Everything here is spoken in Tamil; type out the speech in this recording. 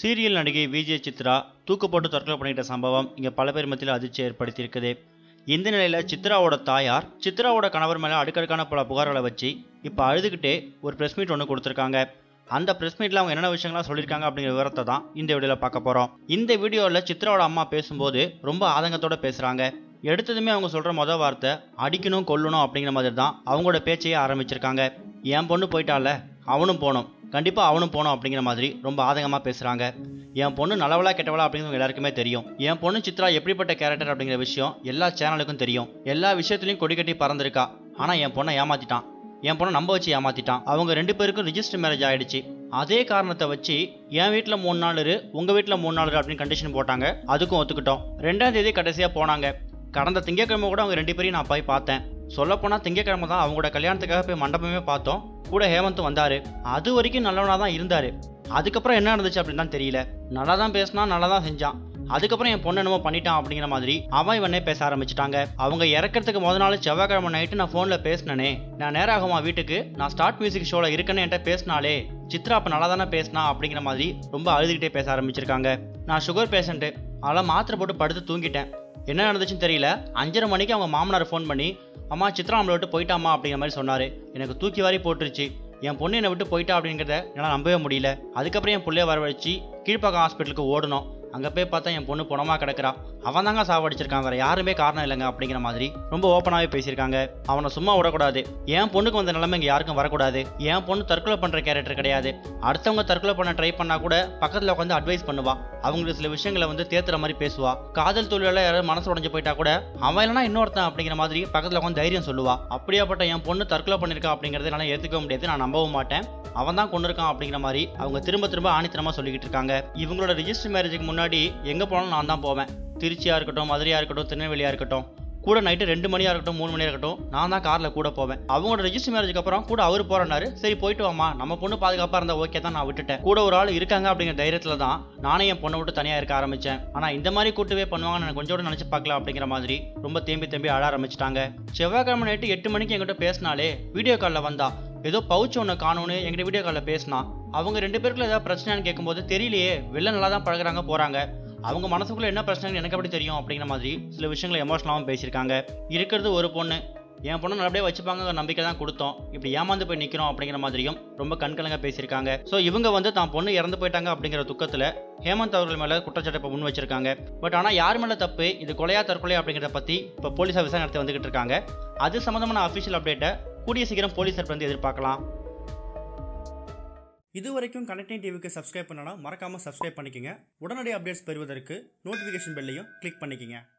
சீரியல் நடிகை விஜய் சித்ரா தூக்கு போட்டு தற்கொலை பண்ணிக்கிட்ட சம்பவம் இங்கே பல பேர் மத்தியில் அதிர்ச்சி ஏற்படுத்தியிருக்குது இந்த நிலையில் சித்ராவோட தாயார் சித்ராவோட கணவர் மேலே அடுக்கடுக்கான பல புகார்களை வச்சு இப்போ அழுதுகிட்டே ஒரு ப்ரெஸ் மீட் ஒன்று கொடுத்துருக்காங்க அந்த ப்ரெஸ் மீட்டில் அவங்க என்னென்ன விஷயங்கள்லாம் சொல்லியிருக்காங்க அப்படிங்கிற விவரத்தை தான் இந்த வீடியோவில் பார்க்க போகிறோம் இந்த வீடியோவில் சித்ராவோட அம்மா பேசும்போது ரொம்ப ஆதங்கத்தோட பேசுகிறாங்க எடுத்ததுமே அவங்க சொல்கிற மொதல் வார்த்தை அடிக்கணும் கொல்லணும் அப்படிங்கிற மாதிரி தான் அவங்களோட பேச்சையே ஆரம்பிச்சிருக்காங்க என் பொண்ணு போயிட்டால அவனும் போகணும் கண்டிப்பாக அவனும் போகணும் அப்படிங்கிற மாதிரி ரொம்ப ஆதங்கமாக பேசுகிறாங்க என் பொண்ணு நல்லவளா கெட்டவளா அப்படிங்கிறது எல்லாருக்குமே தெரியும் என் பொண்ணு சித்ரா எப்படிப்பட்ட கேரக்டர் அப்படிங்கிற விஷயம் எல்லா சேனலுக்கும் தெரியும் எல்லா விஷயத்துலையும் கொடி கட்டி பறந்துருக்கா ஆனால் என் பொண்ணை ஏமாத்திட்டான் என் பொண்ணை நம்ப வச்சு ஏமாத்திட்டான் அவங்க ரெண்டு பேருக்கும் ரிஜிஸ்டர் மேரேஜ் ஆயிடுச்சு அதே காரணத்தை வச்சு என் வீட்டில் மூணு நாள் இரு உங்கள் வீட்டில் மூணு நாள் இரு அப்படின்னு கண்டிஷன் போட்டாங்க அதுக்கும் ஒத்துக்கிட்டோம் ரெண்டாம் தேதி கடைசியாக போனாங்க கடந்த திங்கக்கிழமை கூட அவங்க ரெண்டு பேரையும் நான் போய் பார்த்தேன் சொல்லப்போனால் திங்கக்கிழமை தான் அவங்களோட கல்யாணத்துக்காக போய் மண்டபமே பார்த்தோம் கூட ஹேமந்த் வந்தாரு அது வரைக்கும் நல்லவனாக தான் இருந்தாரு அதுக்கப்புறம் என்ன நடந்துச்சு அப்படின்னு தான் தெரியல நல்லா தான் பேசினான் நல்லா தான் செஞ்சான் அதுக்கப்புறம் என் பொண்ணு என்னமோ பண்ணிட்டான் அப்படிங்கிற மாதிரி அவன் இவனே பேச ஆரம்பிச்சிட்டாங்க அவங்க இறக்கிறதுக்கு முத நாள் செவ்வாய்க்கிழமை நைட்டு நான் ஃபோனில் பேசினனே நான் நேரம் ஆகுமா வீட்டுக்கு நான் ஸ்டார்ட் மியூசிக் ஷோவில் இருக்கேன்னு என்கிட்ட பேசினாலே சித்ரா அப்போ நல்லா தானே பேசினா அப்படிங்கிற மாதிரி ரொம்ப அழுதுகிட்டே பேச ஆரம்பிச்சிருக்காங்க நான் சுகர் பேஷண்ட்டு அதெல்லாம் மாத்திரை போட்டு படுத்து தூங்கிட்டேன் என்ன நடந்துச்சுன்னு தெரியல அஞ்சரை மணிக்கு அவங்க மாமனார் ஃபோன் பண்ணி அம்மா சித்ரா நம்மளை விட்டு போயிட்டாமா அப்படிங்கிற மாதிரி சொன்னார் எனக்கு தூக்கி வாரி போட்டுருச்சு என் பொண்ணு என்னை விட்டு போயிட்டா அப்படிங்கிறத என்னால் நம்பவே முடியல அதுக்கப்புறம் என் பிள்ளைய வரவழைச்சு கீழ்ப்பாக்கம் ஹாஸ்பிட்டலுக்கு ஓடணும் அங்கே போய் பார்த்தா என் பொண்ணு புணமா கிடக்குறா அவன் தாங்க சாவடிச்சிருக்கான் வேற யாருமே காரணம் இல்லைங்க அப்படிங்கிற மாதிரி ரொம்ப ஓப்பனாகவே பேசியிருக்காங்க அவனை சும்மா விடக்கூடாது என் பொண்ணுக்கு வந்த நிலைமை இங்கே யாருக்கும் வரக்கூடாது என் பொண்ணு தற்கொலை பண்ணுற கேரக்டர் கிடையாது அடுத்தவங்க தற்கொலை பண்ண ட்ரை பண்ணா கூட பக்கத்தில் உட்காந்து அட்வைஸ் பண்ணுவா அவங்களுக்கு சில விஷயங்களை வந்து தேத்துற மாதிரி பேசுவா காதல் தொழிலாளர் யாராவது மனசு உடஞ்சு போயிட்டா கூட அவன் இல்லைனா இன்னொருத்தன் அப்படிங்கிற மாதிரி பக்கத்தில் உட்காந்து தைரியம் சொல்லுவா அப்படியாப்பட்ட என் பொண்ணு தற்கொலை பண்ணியிருக்கா அப்படிங்கிறத என்னால் ஏற்றுக்க முடியாது நான் நம்பவும் மாட்டேன் அவன் தான் கொண்டு இருக்கான் அப்படிங்கிற மாதிரி அவங்க திரும்ப திரும்ப ஆணித்தனமாக சொல்லிக்கிட்டு இருக்காங்க இவங்களோட ரிஜிஸ்டர் மேரேஜுக்கு முன்னாடி எங்கே போனாலும் நான் தான் போவேன் திருச்சியாக இருக்கட்டும் மதுரையாக இருக்கட்டும் திருநெல்வேலியாக இருக்கட்டும் கூட நைட்டு ரெண்டு மணியாக இருக்கட்டும் மூணு மணியாக இருக்கட்டும் நான் தான் காரில் கூட போவேன் அவங்களோட ரெஜிஸ்டர் மேரேஜுக்கு அப்புறம் கூட அவர் போறனாரு சரி போயிட்டு வாமா நம்ம பொண்ணு பாதுகாப்பாக இருந்தால் ஓகே தான் நான் விட்டுட்டேன் கூட ஒரு ஆள் இருக்காங்க அப்படிங்கிற தைரியத்தில் தான் நானே என் பொண்ணை விட்டு தனியாக இருக்க ஆரம்பித்தேன் ஆனால் இந்த மாதிரி கூட்டவே பண்ணுவாங்கன்னு எனக்கு கொஞ்சம் கூட நினச்சி பார்க்கல அப்படிங்கிற மாதிரி ரொம்ப தேம்பி தேம்பி அழ ஆரம்பிச்சிட்டாங்க செவ்வாய்க்கிழமை நைட்டு எட்டு மணிக்கு என்கிட்ட பேசினாலே வீடியோ காலில் வந்தா ஏதோ பவுச் ஒன்று காணும்னு எங்கிட்ட வீடியோ காலில் பேசினா அவங்க ரெண்டு பேருக்குள்ள ஏதாவது பிரச்சனைன்னு கேட்கும்போது தெரியலையே வெளில நல்லா தான் பழகுறாங்க போகிறாங்க அவங்க மனசுக்குள்ள என்ன பிரச்சனைன்னு எனக்கு எப்படி தெரியும் அப்படிங்கிற மாதிரி சில விஷயங்களை எமோஷனலாகவும் பேசியிருக்காங்க இருக்கிறது ஒரு பொண்ணு என் பொண்ணு நல்லபடியாக வச்சுப்பாங்க நம்பிக்கை தான் கொடுத்தோம் இப்படி ஏமாந்து போய் நிற்கிறோம் அப்படிங்கிற மாதிரியும் ரொம்ப கண்கலங்க பேசியிருக்காங்க ஸோ இவங்க வந்து தான் பொண்ணு இறந்து போயிட்டாங்க அப்படிங்கிற துக்கத்தில் ஹேமந்த் அவர்கள் மேலே குற்றச்சாட்டை இப்போ முன் வச்சிருக்காங்க பட் ஆனால் யார் மேலே தப்பு இது கொலையா தற்கொலை அப்படிங்கிறத பற்றி இப்போ போலீஸார் விசாரணை நடத்தி வந்துகிட்டு இருக்காங்க அது சம்மந்தமான அஃபிஷியல் அப்டேட்டை கூடிய சீக்கிரம் போலீஸார் வந்து எதிர்பார்க்கலாம் இது வரைக்கும் கனெக்டிங் டிவிக்கு சப்ஸ்கிரைப் பண்ணனா மறக்காமல் சப்ஸ்கிரைப் பண்ணிக்கங்க உடனடி அப்டேட்ஸ் பெறுவதற்கு நோட்டிஃபிகேஷன் பெல்லையும் கிளிக் பண்ணிக்கங்க